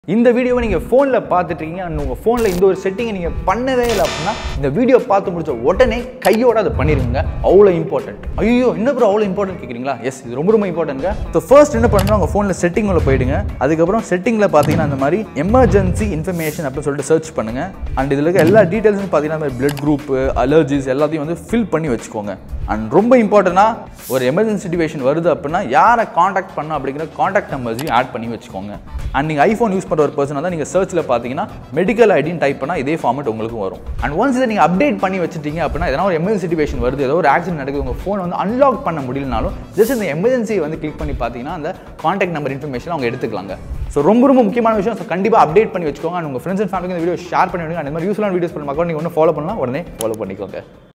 இந்த வீடியோவை நீங்கள் ஃபோனில் பார்த்துட்டீங்க அண்ட் உங்கள் ஃபோனில் இந்த ஒரு செட்டிங்கை நீங்கள் பண்ணவே இல்லை அப்படின்னா இந்த வீடியோ பார்த்து முடிச்ச உடனே கையோட அதை பண்ணிருங்க அவ்வளோ இம்பார்ட்டன்ட் ஐயோ என்ன ப்ரோ அவ்வளோ இம்பார்ட்டன்ட் கேட்குறீங்களா எஸ் இது ரொம்ப ரொம்ப இம்பார்ட்டன்ட்ங்க ஸோ ஃபர்ஸ்ட் என்ன பண்ணுறோம் உங்கள் ஃபோனில் செட்டிங்கில் போயிடுங்க அதுக்கப்புறம் செட்டிங்கில் பார்த்தீங்கன்னா அந்த மாதிரி எமர்ஜென்சி இன்ஃபர்மேஷன் அப்படின்னு சொல்லிட்டு சர்ச் பண்ணுங்க அண்ட் இதில் இருக்க எல்லா டீட்டெயில்ஸும் பார்த்தீங்கன்னா பிளட் குரூப் அலர்ஜிஸ் எல்லாத்தையும் வந்து ஃபில் பண்ணி வச்சுக்கோங்க அண்ட் ரொம்ப இம்பார்ட்டண்டாக ஒரு எமர்ஜென்சி சுச்சுவேஷன் வருது அப்படின்னா யாரை காண்டாக்ட் பண்ணணும் அப்படிங்கிற காண்டாக்ட் நம்பர்ஸையும் ஆட் பண்ணி வச்சுக்கோங்க அண்ட் நீங்கள் ஐஃபோன் யூஸ் பண்ணுற ஒரு பர்சனாக தான் நீங்கள் சர்ச்சில் பார்த்தீங்கன்னா மெடிக்கல் ஐடின்னு டைப் பண்ணால் இதே ஃபார்மேட் உங்களுக்கு வரும் அண்ட் ஒன்ஸ் இதை நீங்கள் அப்டேட் பண்ணி வச்சுட்டீங்க அப்படின்னா எதனா ஒரு எமர்ஜென்சி சுச்சுவேஷன் வருது ஏதோ ஒரு ஆக்சிடென்ட் நடக்குது உங்கள் ஃபோன் வந்து அன்லாக் பண்ண முடியலனாலும் ஜஸ்ட் இந்த எமர்ஜென்சியை வந்து கிளிக் பண்ணி பார்த்தீங்கன்னா அந்த காண்டாக்ட் நம்பர் இன்ஃபர்மேஷன் அவங்க எடுத்துக்கலாங்க ஸோ ரொம்ப ரொம்ப முக்கியமான விஷயம் ஸோ கண்டிப்பாக அப்டேட் பண்ணி வச்சுக்கோங்க அண்ட் உங்கள் ஃப்ரெண்ட்ஸ் அண்ட் ஃபேமிலிக்கு இந்த வீடியோ ஷேர் பண்ணி விடுங்க அந்த மாதிரி யூஸ்ஃபுல்லான வீடியோஸ் பண்ண மக்கள் நீங்கள் ஒன்று ஃபாலோ பண்ணலாம் உடனே ஃபாலோ பண்ணிக்கோங்க